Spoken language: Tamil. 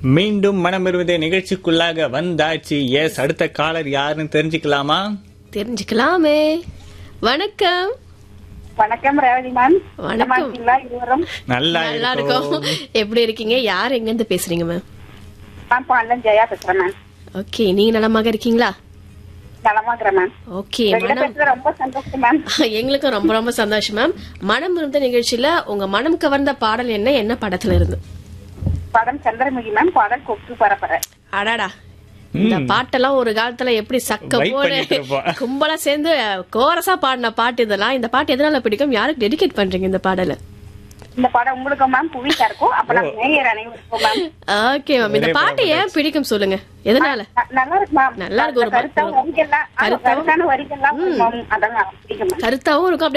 மீண்டும் மனம் விரும்புதே நிகழ்ச்சிக்குள்ளாக வந்தாச்சு எஸ் அடுத்த காலர் யாருன்னு தெரிஞ்சுக்கலாமா தெரிஞ்சுக்கலாமே வணக்கம் வணக்கம் ரேவதி மேம் வணக்கம். நலமா இருக்கீங்களா இருவரும் நல்லா நல்லா இருக்கும் இருக்கும் எப்படி இருக்கீங்க யார் எங்க இருந்து பேசுறீங்க மேம் நான் பாண்டன் ஜெயா பேசுறேன் மேம் ஓகே நீங்க நலமாக இருக்கீங்களா நலமா இருக்கிறேன் மேம் ஓகே உங்ககிட்ட மனம் பேசுறது ரொம்ப சந்தோஷம் மேம் எங்களுக்கும் ரொம்ப ரொம்ப சந்தோஷம் மேம் மனம் இருந்த நிகழ்ச்சியில உங்க மனம் கவர்ந்த பாடல் என்ன என்ன படத்துல இருந்து படம் சந்திரமுகி மேம் பாடல் கொக்கு பரப்பற அடாடா இந்த பாட்டெல்லாம் ஒரு காலத்துல எப்படி சக்க Vibe போடு பண்ணிட்டு இருப்போம். கும்பலா சேர்ந்து கோரஸா பாடின பாட்டு இதெல்லாம் இந்த பாட்டு எதனால பிடிக்கும் யாருக்கு டெடிகேட் பண்றீங்க இந்த பாடல இந்த படம் உங்களுக்கு மேம் புவிக்கா இருக்கும் அப்ப நம்ம நேயர் அனைவருக்கும் மேம் ஓகே மேம் இந்த பாட்டு ஏன் பிடிக்கும் சொல்லுங்க எதனால ந- நல்லா இருக்கு மேம் நல்லா இருக்கு ஒரு கருத்தா பாட்டு. வரிகள்லாம் ஆமா, கருத்தாவும். கருத்தான வரிகள்லாம் மேம் அதான் பிடிக்கும் மேம் கருத்தாவும் இருக்கும்